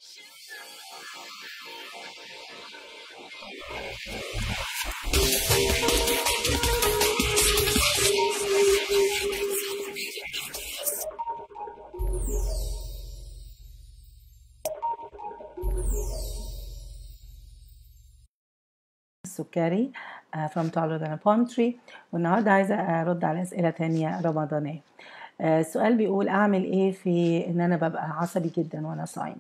السكري آه، from Tolerant and Palm Tree والنهارده عايزه ارد على اسئله تانية رمضانيه آه، السؤال بيقول اعمل ايه في ان انا ببقى عصبي جدا وانا صايم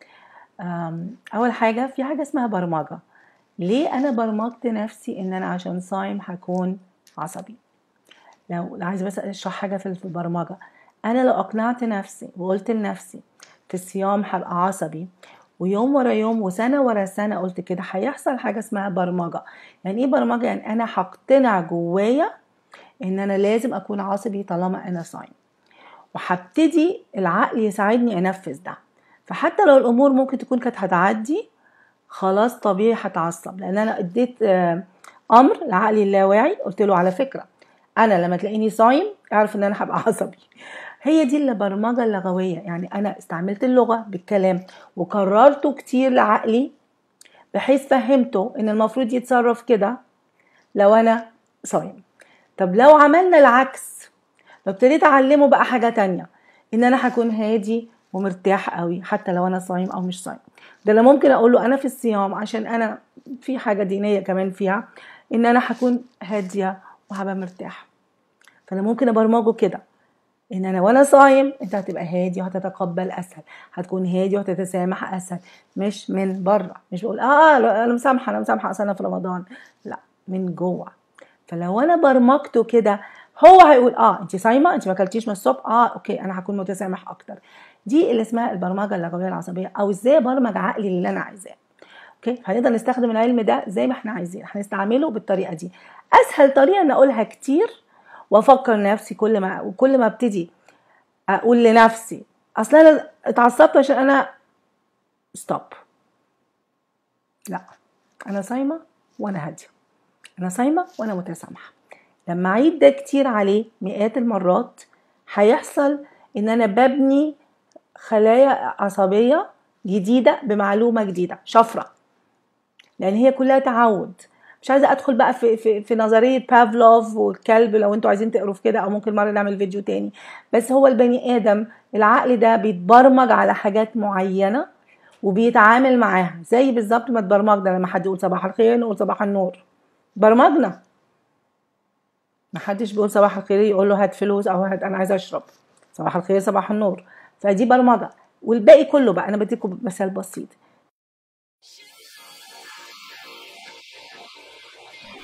آم، اول حاجه في حاجه اسمها برمجه ليه انا برمجت نفسي ان انا عشان صايم هكون عصبي لو لو عايزه بس اشرح حاجه في في البرمجه انا لو اقنعت نفسي وقلت لنفسي في الصيام هبقى عصبي ويوم ورا يوم وسنه ورا سنه قلت كده هيحصل حاجه اسمها برمجه يعني ايه برمجه يعني انا هقتنع جوايا ان انا لازم اكون عصبي طالما انا صايم وهبتدي العقل يساعدني انفذ ده فحتى لو الامور ممكن تكون كانت هتعدي خلاص طبيعي هتعصب لان انا اديت آه، امر لعقلي اللاواعي قلت له على فكره انا لما تلاقيني صايم اعرف ان انا هبقى عصبي هي دي البرمجه اللغويه يعني انا استعملت اللغه بالكلام وكررته كتير لعقلي بحيث فهمته ان المفروض يتصرف كده لو انا صايم طب لو عملنا العكس لو ابتديت اعلمه بقى حاجه تانية ان انا هكون هادي ومرتاح قوي حتى لو انا صايم او مش صايم ده انا ممكن اقول له انا في الصيام عشان انا في حاجه دينيه كمان فيها ان انا هكون هاديه وهبقى مرتاح فانا ممكن ابرمجه كده ان انا وانا صايم انت هتبقى هادي وهتتقبل اسهل هتكون هادي وهتتسامح اسهل مش من بره مش بقول اه لا، انا مسامحه انا مسامحه اصل انا في رمضان لا من جوه فلو انا برمجته كده هو هيقول اه انت صايمه انت ما اكلتيش من الصبح اه اوكي انا هكون متسامح اكتر دي اللي اسمها البرمجه اللغويه العصبيه او ازاي ابرمج عقلي اللي انا عايزاه اوكي هنقدر نستخدم العلم ده زي ما احنا عايزين هنستعمله بالطريقه دي اسهل طريقه ان اقولها كتير وافكر نفسي كل ما وكل ما ابتدي اقول لنفسي اصل انا اتعصبت عشان انا ستوب لا انا صايمه وانا هاديه انا صايمه وانا متسامحه لما اعيد ده كتير عليه مئات المرات هيحصل ان انا ببني خلايا عصبيه جديده بمعلومه جديده شفره لان هي كلها تعود مش عايزه ادخل بقى في في, في نظريه بافلوف والكلب لو انتوا عايزين تقروا في كده او ممكن مره نعمل فيديو تاني بس هو البني ادم العقل ده بيتبرمج على حاجات معينه وبيتعامل معاها زي بالظبط ما اتبرمجنا لما حد يقول صباح الخير نقول صباح النور برمجنا ما حدش بيقول صباح الخير يقول له هات فلوس او هات انا عايز اشرب صباح الخير صباح النور فدي برمجه والباقي كله بقى انا بديكم مثال بسيط